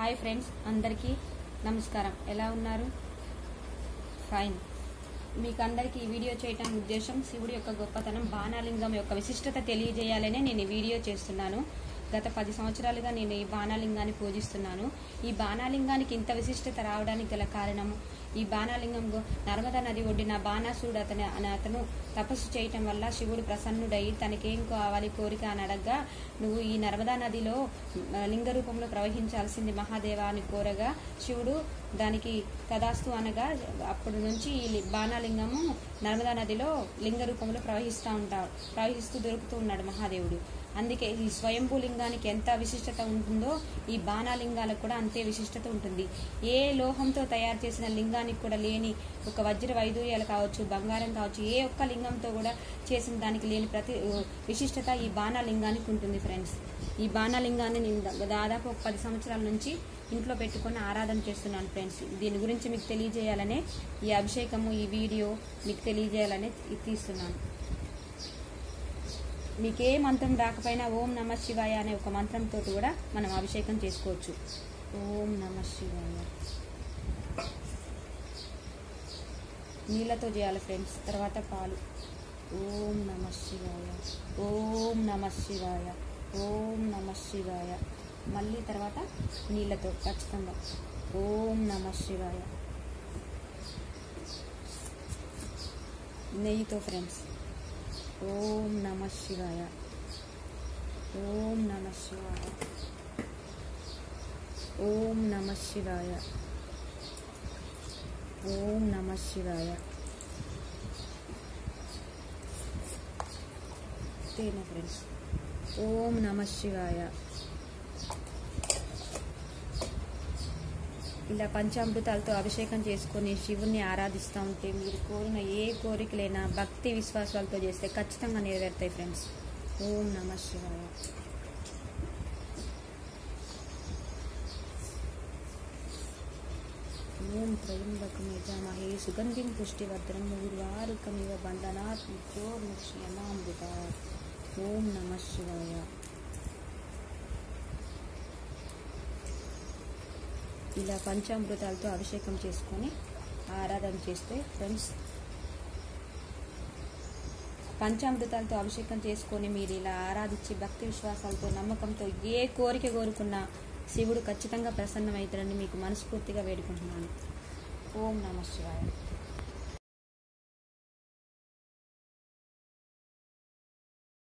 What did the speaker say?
hi friends అందరికీ నమస్కారం ఎలా ఉన్నారు ఫైన్ మీకు అందరికీ ఈ వీడియో చేయటం ఉద్దేశం శివుడి యొక్క గొప్పతనం బాణాలింగం యొక్క విశిష్టత తెలియజేయాలనే నేను ఈ వీడియో చేస్తున్నాను గత పది సంవత్సరాలుగా నేను ఈ బాణాలింగాన్ని పూజిస్తున్నాను ఈ బాణాలింగానికి ఇంత విశిష్టత రావడానికి గల కారణము ఈ బాణాలింగం గో- నర్మదా నది ఒడ్డిన బాణాసురుడు అతని అనే అతను తపస్సు చేయటం వల్ల శివుడు ప్రసన్నుడై తనకేం కావాలి కోరిక అని అడగ్గా నువ్వు ఈ నర్మదా నదిలో మ, లింగ రూపంలో ప్రవహించాల్సింది మహాదేవ అని కోరగా శివుడు దానికి తదాస్తు అనగా అప్పటి నుంచి ఈ లి- బాణాలింగము నర్మదా నదిలో లింగ రూపంలో ప్రవహిస్తూ ఉంటాడు ప్రవహిస్తూ దొరుకుతూ ఉన్నాడు మహాదేవుడు అందుకే ఈ స్వయంభూ లింగానికి ఎంత విశిష్టత ఉంటుందో ఈ బాణాలింగాలకు కూడా అంతే విశిష్టత ఉంటుంది ఏ లోహంతో తయారు చేసిన లింగానికి కూడా లేని ఒక వజ్ర వైదూర్యాలు కావచ్చు బంగారం కావచ్చు ఏ ఒక్క లింగంతో కూడా చేసిన దానికి లేని ప్రతి విశిష్టత ఈ బాణాలింగానికి ఉంటుంది ఫ్రెండ్స్ ఈ బాణాలింగాన్ని నేను దా- దాదాపు ఒక పది సంవత్సరాల నుంచి ఇంట్లో పెట్టుకొని ఆరాధన చేస్తున్నాను ఫ్రెండ్స్ దీని గురించి మీకు తెలియజేయాలనే ఈ అభిషేకము ఈ వీడియో మీకు తెలియజేయాలనే ఇది తీస్తున్నాను మీకు ఏ మంత్రం రాకపోయినా ఓం నమ శివాయ అనే ఒక మంత్రంతో కూడా మనం అభిషేకం చేసుకోవచ్చు ఓం నమ శివాయ నీళ్ళతో చేయాలి ఫ్రెండ్స్ తర్వాత పాలు ఓం నమ శివాయ ఓం నమ శివాయ ఓం నమ శివాయ మళ్ళీ తర్వాత నీళ్ళతో ఖచ్చితంగా ఓం నమ శివాయ నెయ్యితో ఫ్రెండ్స్ ఓం నమ శివాయ ఓం నమ శివాయ ఓం నమ శివాయ ఓం నమ శివాయ తేనె ఫ్రెండ్స్ ఓం నమ శివాయ ఇలా పంచామృతాలతో అభిషేకం చేసుకొని శివుణ్ణి ఆరాధిస్తూ ఉంటే మీరు కోరిన ఏ కోరికలైనా భక్తి విశ్వాసాలతో చేస్తే ఖచ్చితంగా నెరవేరుతాయి ఫ్రెండ్స్ ఓం నమ శివాయ ఓం త్రయంబకమే జామహే సుగంధిం పుష్టివర్ధనం ఉర్వారుకమివ బంధనాత్ మృత్యోర్ముక్ష్యమామృత ఓం నమ శివాయ ఇలా పంచామృతాలతో అభిషేకం చేసుకొని ఆరాధన చేస్తే ఫ్రెండ్స్ పంచామృతాలతో అభిషేకం చేసుకొని మీరు ఇలా ఆరాధించి భక్తి విశ్వాసాలతో నమ్మకంతో ఏ కోరిక కోరుకున్నా శివుడు ఖచ్చితంగా ప్రసన్నమవుతాడని మీకు మనస్ఫూర్తిగా వేడుకుంటున్నాను ఓం నమ శివాయ